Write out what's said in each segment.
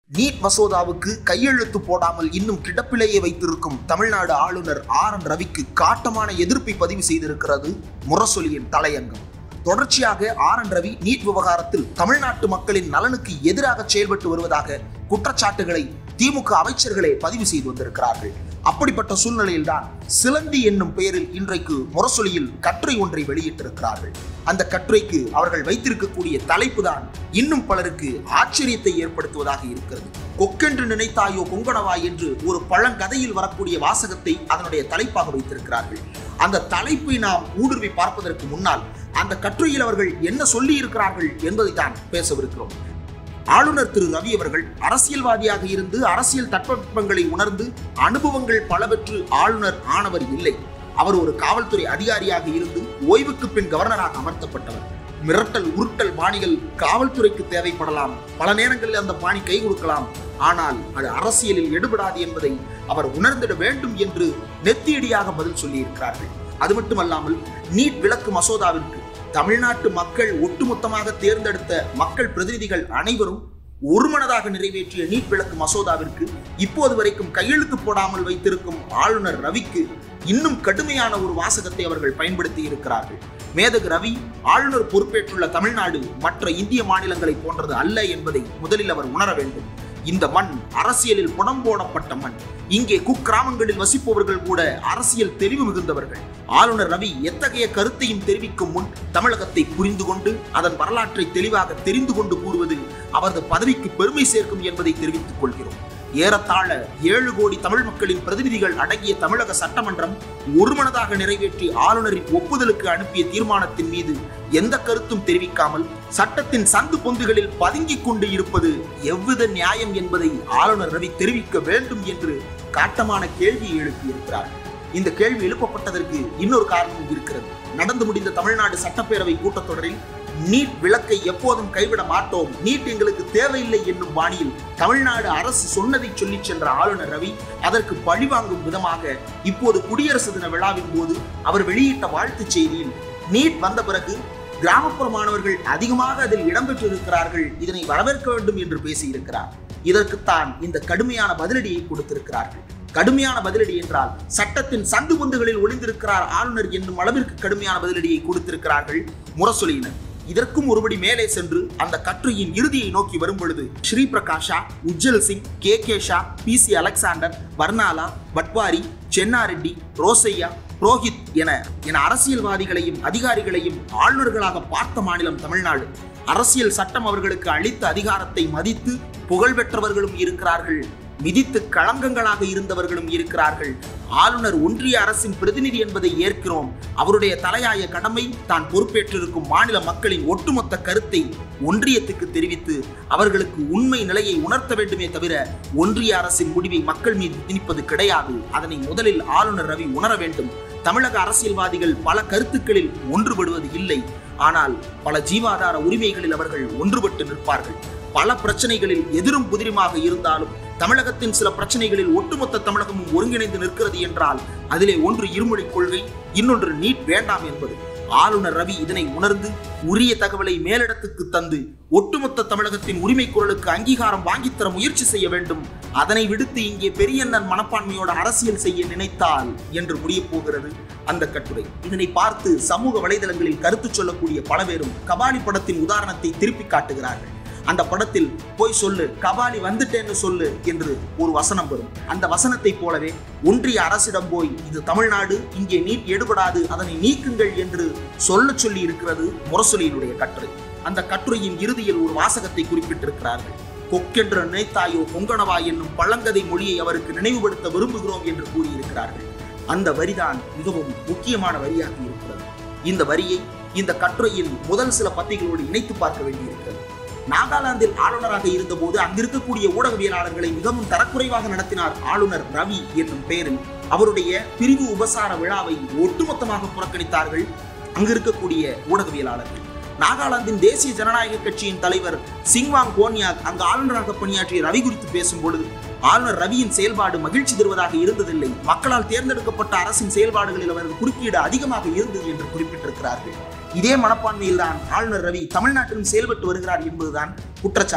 NEET மசோதாவுக்கு கையெழுத்து போடாமல் இன்னும் கிடப்பிலேயே வைத்திருக்கும் தமிழ்நாடு ஆளுநர் ஆர் என் ரவிக்கு காட்டமான எதிர்ப்பை பதிவு செய்திருக்கிறது முரசொலியின் தலையங்கம் தொடர்ச்சியாக ஆர் என் ரவி நீட் விவகாரத்தில் தமிழ்நாட்டு மக்களின் நலனுக்கு எதிராக செயல்பட்டு வருவதாக குற்றச்சாட்டுகளை திமுக அமைச்சர்களே பதிவு செய்து வந்திருக்கிறார்கள் அப்படிப்பட்ட சூழ்நிலையில்தான் சிலந்தி என்னும் பெயரில் இன்றைக்கு முரசொலியில் கட்டுரை ஒன்றை வெளியிட்டிருக்கிறார்கள் அந்த கட்டுரைக்கு அவர்கள் வைத்திருக்கக்கூடிய தலைப்பு தான் இன்னும் பலருக்கு ஆச்சரியத்தை ஏற்படுத்துவதாக இருக்கிறது கொக்கென்று நினைத்தாயோ கொங்கணவாய் என்று ஒரு பழங்கதையில் வரக்கூடிய வாசகத்தை அதனுடைய தலைப்பாக வைத்திருக்கிறார்கள் அந்த தலைப்பை நாம் ஊடுருவி பார்ப்பதற்கு முன்னால் அந்த கட்டுரையில் அவர்கள் என்ன சொல்லி இருக்கிறார்கள் என்பதை தான் பேசவிருக்கிறோம் ஆளுநர் திரு ரவி அவர்கள் அரசியல்வாதியாக இருந்து அரசியல் தட்பவெப்பங்களை உணர்ந்து அனுபவங்கள் பல பெற்று ஆளுநர் ஆனவர் இல்லை அவர் ஒரு காவல்துறை அதிகாரியாக இருந்து ஓய்வுக்கு பின் கவர்னராக அமர்த்தப்பட்டவர் மிரட்டல் உருட்டல் பாணிகள் காவல்துறைக்கு தேவைப்படலாம் பல நேரங்களில் அந்த பாணி கை கொடுக்கலாம் ஆனால் அது அரசியலில் எடுபடாது என்பதை அவர் உணர்ந்திட வேண்டும் என்று நெத்தியடியாக பதில் சொல்லியிருக்கிறார்கள் அது மட்டுமல்லாமல் நீட் விலக்கு மசோதாவிற்கு தமிழ்நாட்டு மக்கள் ஒட்டுமொத்தமாக தேர்ந்தெடுத்த மக்கள் பிரதிநிதிகள் அனைவரும் ஒருமனதாக நிறைவேற்றிய நீட் விளக்கு மசோதாவிற்கு இப்போது வரைக்கும் கையெழுத்து போடாமல் வைத்திருக்கும் ஆளுநர் ரவிக்கு இன்னும் கடுமையான ஒரு வாசகத்தை அவர்கள் பயன்படுத்தி இருக்கிறார்கள் மேதகு ரவி ஆளுநர் பொறுப்பேற்றுள்ள தமிழ்நாடு மற்ற இந்திய மாநிலங்களை போன்றது அல்ல என்பதை முதலில் அவர் உணர வேண்டும் இந்த மண் அரசியலில் புடம் போடப்பட்ட மண் இங்கே குக்கிராமங்களில் வசிப்பவர்கள் கூட அரசியல் தெளிவு மிகுந்தவர்கள் ஆளுநர் ரவி எத்தகைய கருத்தையும் தெரிவிக்கும் முன் தமிழகத்தை புரிந்து கொண்டு அதன் வரலாற்றை தெளிவாக தெரிந்து கொண்டு கூறுவது அவரது பதவிக்கு பெருமை சேர்க்கும் என்பதை தெரிவித்துக் கொள்கிறோம் ஏறத்தாழ ஏழு கோடி தமிழ் மக்களின் பிரதிநிதிகள் அடங்கிய தமிழக சட்டமன்றம் ஒருமனதாக நிறைவேற்றி ஆளுநரின் ஒப்புதலுக்கு அனுப்பிய தீர்மானத்தின் மீது எந்த கருத்தும் தெரிவிக்காமல் சட்டத்தின் சந்து பொந்துகளில் பதுங்கிக் கொண்டு இருப்பது எவ்வித நியாயம் என்பதை ஆளுநர் ரவி தெரிவிக்க வேண்டும் என்று காட்டமான கேள்வியை எழுப்பியிருக்கிறார் இந்த கேள்வி எழுப்பப்பட்டதற்கு இன்னொரு காரணமும் இருக்கிறது நடந்து முடிந்த தமிழ்நாடு சட்டப்பேரவை கூட்டத்தொடரில் நீட் விளக்கை எப்போதும் கைவிட மாட்டோம் நீட் எங்களுக்கு தேவையில்லை என்னும் பாணியில் தமிழ்நாடு அரசு சொன்னதை சொல்லி சென்ற ஆளுநர் ரவி அதற்கு பழிவாங்கும் விதமாக இப்போது குடியரசு தின விழாவின் போது அவர் வெளியிட்ட வாழ்த்துச் செய்தியில் நீட் வந்த பிறகு கிராமப்புற மாணவர்கள் அதிகமாக அதில் இடம்பெற்றிருக்கிறார்கள் இதனை வரவேற்க வேண்டும் என்று பேசியிருக்கிறார் இதற்குத்தான் இந்த கடுமையான பதிலடியை கொடுத்திருக்கிறார்கள் கடுமையான பதிலடி என்றால் சட்டத்தின் சந்து பொந்துகளில் ஒளிந்திருக்கிறார் ஆளுநர் என்னும் அளவிற்கு கடுமையான பதிலடியை கொடுத்திருக்கிறார்கள் முரசொலியினர் இதற்கும் ஒருபடி மேலே சென்று அந்த கட்டுரையின் இறுதியை நோக்கி வரும் பொழுது Shri Prakasha Ujjal Singh K K Shah P C Alexander Barnala Patwari Chennareddy Rosaiah Purohit என என அரசியல்வாதிகளையும் அதிகாரிகளையும் ஆளுநர்களாக பார்த்த மாநிலம் தமிழ்நாடு அரசியல் சட்டம் அவர்களுக்கு அளித்த அதிகாரத்தை மதித்து புகழ் பெற்றவர்களும் இருக்கிறார்கள் மிதித்து களங்கங்களாக இருந்தவர்களும் இருக்கிறார்கள் ஆளுநர் ஒன்றிய அரசின் பிரதிநிதி என்பதை ஏற்கிறோம் அவருடைய தலையாய கடமை தான் பொறுப்பேற்றிருக்கும் மாநில மக்களின் ஒட்டுமொத்த கருத்தை ஒன்றியத்துக்கு தெரிவித்து அவர்களுக்கு உண்மை நிலையை உணர்த்த வேண்டுமே தவிர ஒன்றிய அரசின் முடிவை மக்கள் மீது திணிப்பது கிடையாது அதனை முதலில் ஆளுநர் ரவி உணர வேண்டும் தமிழக அரசியல்வாதிகள் பல கருத்துக்களில் ஒன்றுபடுவது இல்லை ஆனால் பல ஜீவாதார உரிமைகளில் அவர்கள் ஒன்றுபட்டு நிற்பார்கள் பல பிரச்சனைகளில் எதிரும் புதிருமாக இருந்தாலும் தமிழகத்தின் சில பிரச்சனைகளில் ஒட்டுமொத்த தமிழகமும் ஒருங்கிணைந்து நிற்கிறது என்றால் அதிலே ஒன்று இருமொழி கொள்கை இன்னொன்று நீட் வேண்டாம் என்பது ஆளுநர் ரவி இதனை உணர்ந்து உரிய தகவலை மேலிடத்துக்கு தந்து ஒட்டுமொத்த தமிழகத்தின் உரிமை குரலுக்கு அங்கீகாரம் வாங்கித்தர முயற்சி செய்ய வேண்டும் அதனை விடுத்து இங்கே பெரியண்ணன் மனப்பான்மையோட அரசியல் செய்ய நினைத்தால் என்று முடியப் போகிறது அந்த கட்டுரை இதனை பார்த்து சமூக வலைதளங்களில் கருத்து சொல்லக்கூடிய பல பேரும் கபாலி படத்தின் உதாரணத்தை திருப்பி காட்டுகிறார்கள் அந்த படத்தில் போய் சொல்லு கபாலி வந்துட்டேன்னு சொல்லு என்று ஒரு வசனம் வரும் அந்த வசனத்தை போலவே ஒன்றிய அரசிடம் போய் இது தமிழ்நாடு இங்கே நீட் எடுபடாது அதனை நீக்குங்கள் என்று சொல்ல சொல்லி இருக்கிறது முரசொலியினுடைய கட்டுரை அந்த கட்டுரையின் இறுதியில் ஒரு வாசகத்தை குறிப்பிட்டிருக்கிறார்கள் கொக்கென்ற நினைத்தாயோ பொங்கனவா என்னும் பழங்கதை மொழியை அவருக்கு நினைவுபடுத்த விரும்புகிறோம் என்று கூறியிருக்கிறார்கள் அந்த வரிதான் மிகவும் முக்கியமான வரியாக இருக்கிறது இந்த வரியை இந்த கட்டுரையின் முதல் சில பத்திகளோடு இணைத்து பார்க்க வேண்டியிருக்கிறது நாகாலாந்தில் ஆளுநராக இருந்தபோது அங்கிருக்கக்கூடிய ஊடகவியலாளர்களை மிகவும் தரக்குறைவாக நடத்தினார் ஆளுநர் ரவி என்னும் பெயரில் அவருடைய பிரிவு உபசார விழாவை ஒட்டுமொத்தமாக புறக்கணித்தார்கள் அங்கு இருக்கக்கூடிய ஊடகவியலாளர்கள் நாகாலாந்தின் தேசிய ஜனநாயக கட்சியின் தலைவர் சிங்வாங் கோன்யாக் அங்கு ஆளுநராக பணியாற்றிய ரவி குறித்து பேசும் பொழுது ஆளுநர் ரவியின் செயல்பாடு மகிழ்ச்சி தருவதாக இருந்ததில்லை மக்களால் தேர்ந்தெடுக்கப்பட்ட அரசின் செயல்பாடுகளில் அவரது குறுக்கீடு அதிகமாக இருந்தது என்று குறிப்பிட்டிருக்கிறார்கள் இதே மனப்பான்மையில் தான் ஆளுநர் ரவி தமிழ்நாட்டிலும் செயல்பட்டு வருகிறார் என்பதுதான் குற்றச்சாட்டு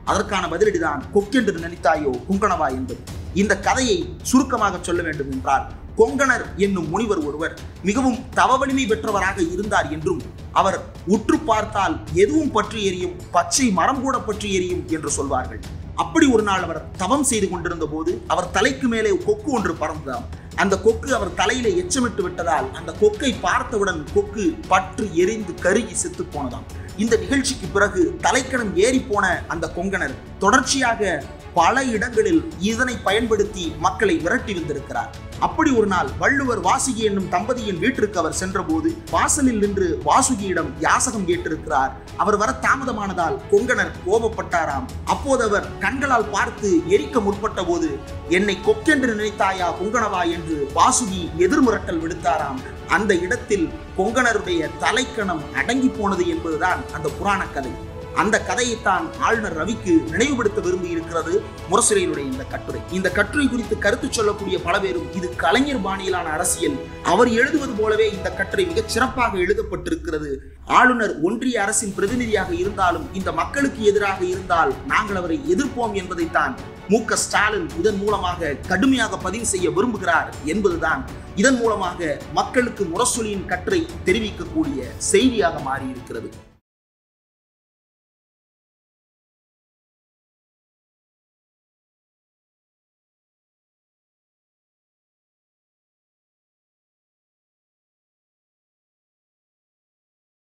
அதற்கான பதிலடிதான் கொக்கென்று நினைத்தாயோ குங்கணவா என்பது இந்த கதையை சுருக்கமாக சொல்ல வேண்டும் என்றால் கொங்கணர் என்னும் முனிவர் ஒருவர் மிகவும் தவவலிமை பெற்றவராக இருந்தார் என்றும் அவர் உற்று பார்த்தால் எதுவும் பற்றி எரியும் பச்சை மரம் கூட பற்றி எரியும் என்று சொல்வார்கள் அப்படி ஒரு நாள் அவர் தவம் செய்து கொண்டிருந்த போது அவர் தலைக்கு மேலே கொக்கு ஒன்று பறந்ததாம் அந்த கொக்கு அவர் தலையில எச்சமிட்டு விட்டதால் அந்த கொக்கை பார்த்தவுடன் கொக்கு பற்று எரிந்து கருகி செத்து போனதாம் இந்த நிகழ்ச்சிக்கு பிறகு தலைக்கணம் ஏறி போன அந்த கொங்கணர் தொடர்ச்சியாக பல இடங்களில் இதனை பயன்படுத்தி மக்களை விரட்டி வந்திருக்கிறார் அப்படி ஒரு நாள் வள்ளுவர் வாசுகி என்னும் தம்பதியின் வீட்டிற்கு அவர் சென்றபோது வாசலில் நின்று வாசுகியிடம் யாசகம் கேட்டிருக்கிறார் அவர் வர தாமதமானதால் கொங்கணர் கோபப்பட்டாராம் அப்போது அவர் கண்களால் பார்த்து எரிக்க முற்பட்ட போது என்னை கொக்கென்று நினைத்தாயா கொங்கணவா என்று வாசுகி எதிர்முரட்டல் விடுத்தாராம் அந்த இடத்தில் கொங்கணருடைய தலைக்கணம் அடங்கி போனது என்பதுதான் அந்த புராண கதை அந்த கதையைத்தான் ஆளுநர் ரவிக்கு நினைவுபடுத்த விரும்பி இருக்கிறது முரசொலியினுடைய இந்த கட்டுரை இந்த கட்டுரை குறித்து கருத்து சொல்லக்கூடிய பல பேரும் இது கலைஞர் பாணியிலான அரசியல் அவர் எழுதுவது போலவே இந்த கட்டுரை மிகச் சிறப்பாக எழுதப்பட்டிருக்கிறது ஆளுநர் ஒன்றிய அரசின் பிரதிநிதியாக இருந்தாலும் இந்த மக்களுக்கு எதிராக இருந்தால் நாங்கள் அவரை எதிர்ப்போம் என்பதைத்தான் மு க ஸ்டாலின் இதன் மூலமாக கடுமையாக பதிவு செய்ய விரும்புகிறார் என்பதுதான் இதன் மூலமாக மக்களுக்கு முரசொலியின் கட்டுரை தெரிவிக்கக்கூடிய செய்தியாக மாறியிருக்கிறது